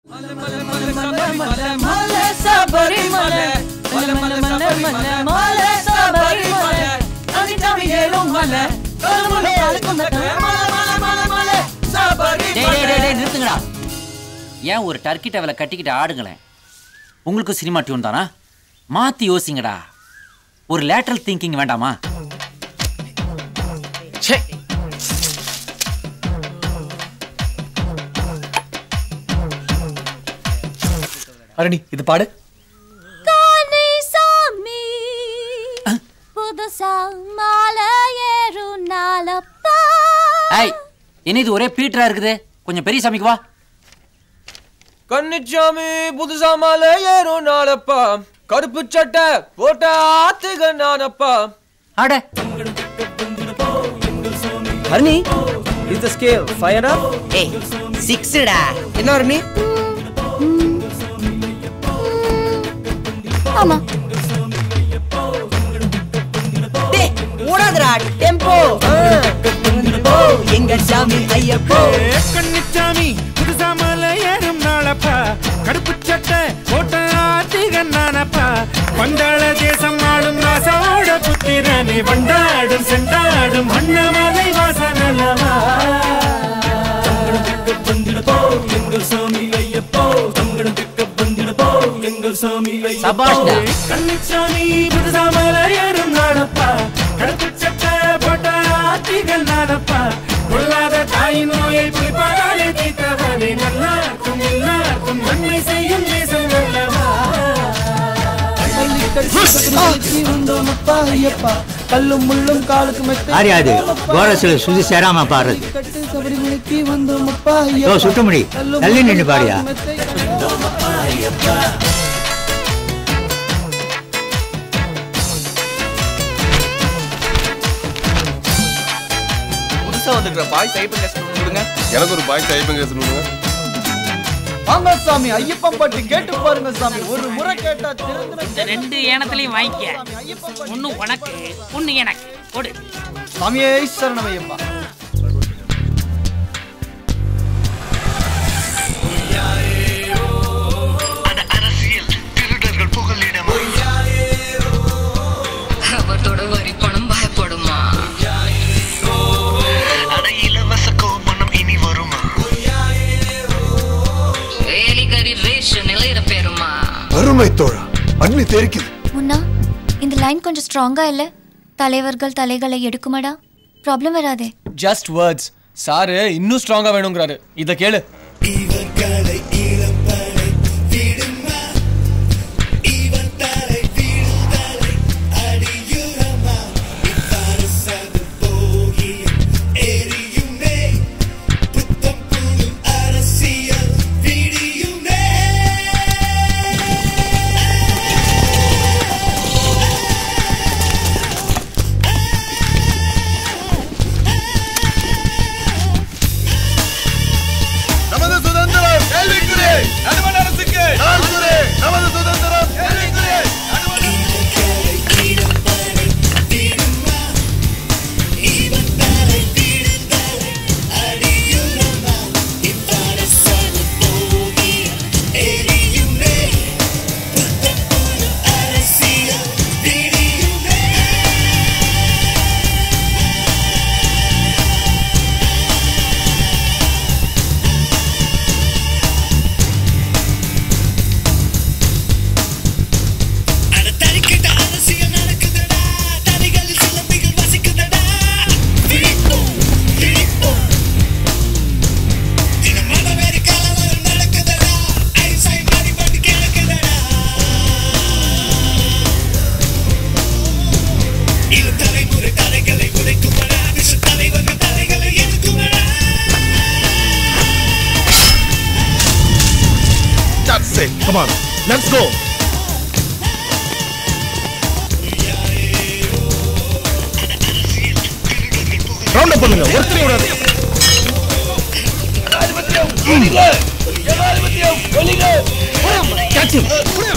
டேய், டேய், டேய், டேய், நிறுத்துங்கடா ஏன் ஒரு டர்க்கி டவலை கட்டிக்கிட்டு ஆடுங்களேன் உங்களுக்கு சினிமா டியூன் தானா மாத்தி யோசிங்கடா ஒரு லேட்டரல் திங்கிங் வேண்டாமா ச்சே அரணி இது பாடு சாமி புதுசா மாலை ஏறும் நாளப்பா ஐய் என்ன இது ஒரே பீட்டரா இருக்குது கொஞ்சம் பெரிய சாமிக்கு வா கன்னிச்சாமி புதுசா மாலை ஏறும் நாளப்பா கருப்பு சட்டை போட்ட ஆத்துக நானப்பா அட அரணி is the scale fire up ஏய் சிக்ஸ்டா என்ன அரணி ஆமா டேய் ஓடாதடா டெம்போ எங்க சாமி ஐயப்போ கண்ணிச்சாமி புதுசா மலை ஏறும் நாளப்பா கருப்பு சட்டை போட்ட ஆத்திகன் நானப்பா பந்தாள தேசம் ஆளும் ராசாவோட புத்திரனே வண்டாடும் செண்டாடும் அண்ணமலை வாசனல்லவா சபாஷ்டா கண்ணிச்சாமி புதுசா மலை ஏறும் நாளப்பா கருப்பு சட்டை போட்ட ஆத்திகன் நானப்பா கொள்ளாத தாய் நோயை புலிப்பாலே தீர்த்தவனே நல்லார்க்கும் எல்லாருக்கும் நன்மை செய்யும் தேசம் அல்லவா கல்லும் முள்ளும் காலுக்கு மெத்தை ஆரியாது கோரஸ்ல சுதி சேராம பாடுறது கட்டு சபரிமலைக்கு வந்தோம் அப்பா யோ சுட்டுமுடி தள்ளி நின்று பாடியா புதுசா வந்துக்கிற பாய் சைபர் கஷ்டம் கொடுங்க எனக்கு ஒரு பாய் டைப்பிங் சொல்லுங்க வாங்க சாமி ஐயப்பன் பாட்டு கேட்டு பாருங்க சாமி ஒரு முறை கேட்டா இந்த ரெண்டு ஏனத்திலையும் வாங்கிக்க ஒண்ணு உனக்கு ஒண்ணு எனக்கு கொடு சாமியே சரணம் ஐயப்பா அவத்தோட வரி பணம் பயப்படுமா வேலிகரி ரேஷன் நிலையிற பெருமா அருமை தோழா அக்னி தெரிக்குது முன்னா இந்த லைன் கொஞ்சம் ஸ்ட்ராங்கா இல்ல தலைவர்கள் தலைகளை எடுக்குமாடா ப்ராப்ளம் வராதே ஜஸ்ட் வேர்ட்ஸ் சாரு இன்னும் ஸ்ட்ராங்கா வேணுங்கிறாரு இத கேளு நமது சுதந்திரம் கேள்விக்குறி நடுவண் அரசுக்கு நாள்குறி நமது சுதந்திரம் கேள்விக்குறி That's it. Come on. Let's go. Round up பண்ணுங்க ஒருத்தரை விடாது Catch him.